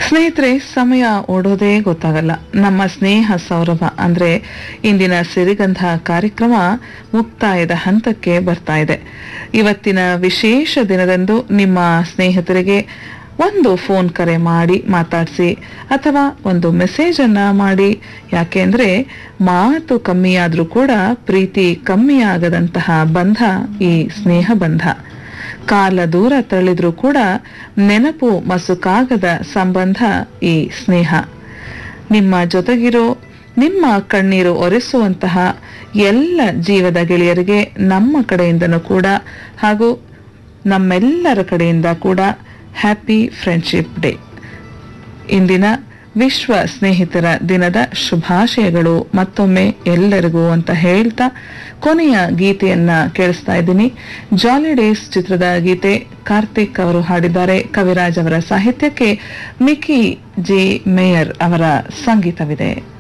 ಸ್ನೇಹಿತರೆ ಸಮಯ ಓಡೋದೇ ಗೊತ್ತಾಗಲ್ಲ ನಮ್ಮ ಸ್ನೇಹ ಸೌರಭ ಅಂದ್ರೆ ಇಂದಿನ ಸಿರಿಗಂಧ ಕಾರ್ಯಕ್ರಮ ಮುಕ್ತಾಯದ ಹಂತಕ್ಕೆ ಬರ್ತಾ ಇದೆ ಇವತ್ತಿನ ವಿಶೇಷ ದಿನದಂದು ನಿಮ್ಮ ಸ್ನೇಹಿತರಿಗೆ ಒಂದು ಫೋನ್ ಕರೆ ಮಾಡಿ ಮಾತಾಡಿಸಿ ಅಥವಾ ಒಂದು ಮೆಸೇಜ್ ಅನ್ನ ಮಾಡಿ ಯಾಕೆಂದ್ರೆ ಮಾತು ಕಮ್ಮಿಯಾದ್ರೂ ಕೂಡ ಪ್ರೀತಿ ಕಮ್ಮಿಯಾಗದಂತಹ ಬಂಧ ಈ ಸ್ನೇಹ ಬಂಧ ಕಾಲ ದೂರ ತಳ್ಳಿದ್ರೂ ಕೂಡ ನೆನಪು ಮಸುಕಾಗದ ಸಂಬಂಧ ಈ ಸ್ನೇಹ ನಿಮ್ಮ ಜೊತೆಗಿರೋ ನಿಮ್ಮ ಕಣ್ಣೀರು ಒರೆಸುವಂತಹ ಎಲ್ಲ ಜೀವದ ಗೆಳೆಯರಿಗೆ ನಮ್ಮ ಕಡೆಯಿಂದನೂ ಕೂಡ ಹಾಗೂ ನಮ್ಮೆಲ್ಲರ ಕಡೆಯಿಂದ ಕೂಡ ಹ್ಯಾಪಿ ಫ್ರೆಂಡ್ಶಿಪ್ ಡೇ ಇಂದಿನ ವಿಶ್ವ ಸ್ನೇಹಿತರ ದಿನದ ಶುಭಾಶಯಗಳು ಮತ್ತೊಮ್ಮೆ ಎಲ್ಲರಿಗೂ ಅಂತ ಹೇಳ್ತಾ ಕೊನೆಯ ಗೀತೆಯನ್ನ ಕೇಳಿಸ್ತಾ ಇದ್ದೀನಿ ಜಾಲಿ ಡೇಸ್ ಚಿತ್ರದ ಗೀತೆ ಕಾರ್ತಿಕ್ ಅವರು ಹಾಡಿದ್ದಾರೆ ಕವಿರಾಜ್ ಅವರ ಸಾಹಿತ್ಯಕ್ಕೆ ಮಿಕಿ ಜೆ ಮೇಯರ್ ಅವರ ಸಂಗೀತವಿದೆ